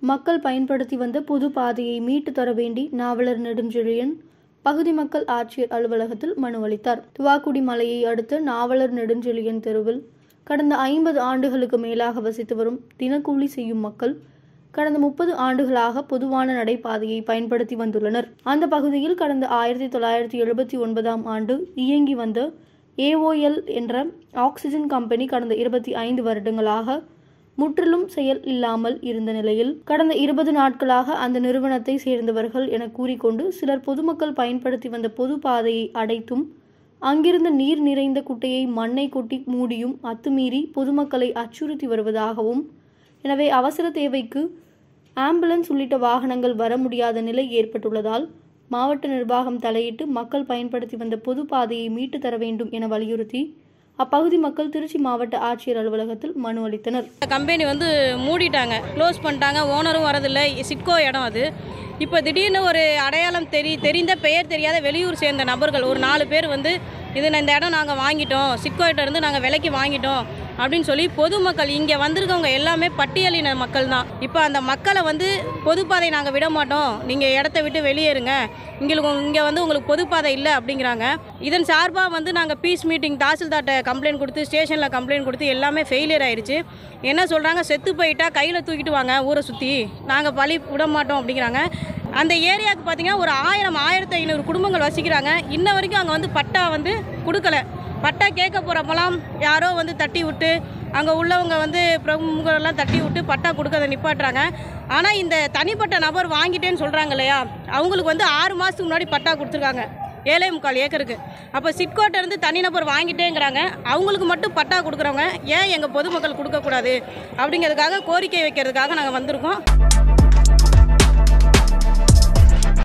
மக்கள் பயன்படுத்தி வந்த பொது பாதையை மீட்டு தர வேண்டி நாவலர் நெடுஞ்செழியன் பகுதி மக்கள் ஆட்சியர் அலுவலகத்தில் மனு அளித்தார் துவாக்குடி மலையை அடுத்த நாவலர் நெடுஞ்செழியன் தெருவில் கடந்த ஐம்பது ஆண்டுகளுக்கு மேலாக வசித்து வரும் தினக்கூலி செய்யும் மக்கள் கடந்த முப்பது ஆண்டுகளாக பொதுவான நடைபாதையை பயன்படுத்தி வந்துள்ளனர் அந்த பகுதியில் கடந்த ஆயிரத்தி தொள்ளாயிரத்தி எழுபத்தி ஒன்பதாம் ஆண்டு இயங்கி வந்த ஏஓஎல் என்ற ஆக்சிஜன் கம்பெனி கடந்த இருபத்தி ஐந்து வருடங்களாக முற்றிலும் செயல் இல்லாமல் இருந்த நிலையில் கடந்த இருபது நாட்களாக அந்த நிறுவனத்தை சேர்ந்தவர்கள் என கூறிக்கொண்டு சிலர் பொதுமக்கள் பயன்படுத்தி வந்த பொது பாதையை அடைத்தும் அங்கிருந்த நீர் நிறைந்த குட்டையை மண்ணை கொட்டி மூடியும் அத்துமீறி பொதுமக்களை அச்சுறுத்தி வருவதாகவும் எனவே அவசர தேவைக்கு ஆம்புலன்ஸ் உள்ளிட்ட வாகனங்கள் வர முடியாத நிலை ஏற்பட்டுள்ளதால் மாவட்ட நிர்வாகம் தலையிட்டு மக்கள் பயன்படுத்தி வந்த பொது பாதையை மீட்டு தர வேண்டும் என வலியுறுத்தி அப்பகுதி மக்கள் திருச்சி மாவட்ட ஆட்சியர் அலுவலகத்தில் மனு அளித்தனர் கம்பெனி வந்து மூடிட்டாங்க க்ளோஸ் பண்ணிட்டாங்க ஓனரும் வரதில்லை சிட்கோ இடம் அது இப்போ திடீர்னு ஒரு அடையாளம் தெரி தெரிந்த பெயர் தெரியாத வெளியூர் சேர்ந்த நபர்கள் ஒரு நாலு பேர் வந்து இது இந்த இடம் நாங்கள் வாங்கிட்டோம் சிட்கோ கிட்ட இருந்து நாங்கள் விலைக்கு வாங்கிட்டோம் அப்படின்னு சொல்லி பொதுமக்கள் இங்கே வந்திருக்கவங்க எல்லாமே பட்டியலின மக்கள் தான் இப்போ அந்த மக்களை வந்து பொதுப்பாதை நாங்கள் விட மாட்டோம் நீங்கள் இடத்த விட்டு வெளியேறுங்க எங்களுக்கு இங்கே வந்து உங்களுக்கு பொதுப்பாதை இல்லை அப்படிங்கிறாங்க இதன் சார்பாக வந்து நாங்கள் பீஸ் மீட்டிங் தாசில்தார்ட்ட கம்ப்ளைண்ட் கொடுத்து ஸ்டேஷனில் கம்ப்ளைண்ட் கொடுத்து எல்லாமே ஃபெயிலியர் ஆயிடுச்சு என்ன சொல்கிறாங்க செத்து போயிட்டா கையில் தூக்கிட்டு வாங்க ஊரை சுற்றி நாங்கள் பழி விட மாட்டோம் அப்படிங்கிறாங்க அந்த ஏரியாவுக்கு பார்த்தீங்கன்னா ஒரு ஆயிரம் ஆயிரத்தி ஐநூறு குடும்பங்கள் வசிக்கிறாங்க இன்ன வரைக்கும் அங்கே வந்து பட்டா வந்து கொடுக்கல பட்டா கேட்க போகிறப்பெல்லாம் யாரோ வந்து தட்டி விட்டு அங்கே உள்ளவங்க வந்து பிரமுகரெல்லாம் தட்டி விட்டு பட்டா கொடுக்கறத நிப்பாட்டுறாங்க ஆனால் இந்த தனிப்பட்ட நபர் வாங்கிட்டேன்னு சொல்கிறாங்க இல்லையா அவங்களுக்கு வந்து ஆறு மாதத்துக்கு முன்னாடி பட்டா கொடுத்துருக்காங்க ஏழே முக்கால் ஏக்கருக்கு அப்போ சிட்கோட்டை இருந்து தனிநபர் வாங்கிட்டேங்கிறாங்க அவங்களுக்கு மட்டும் பட்டா கொடுக்குறவங்க ஏன் எங்கள் பொதுமக்கள் கொடுக்கக்கூடாது அப்படிங்கிறதுக்காக கோரிக்கை வைக்கிறதுக்காக நாங்கள் வந்திருக்கோம்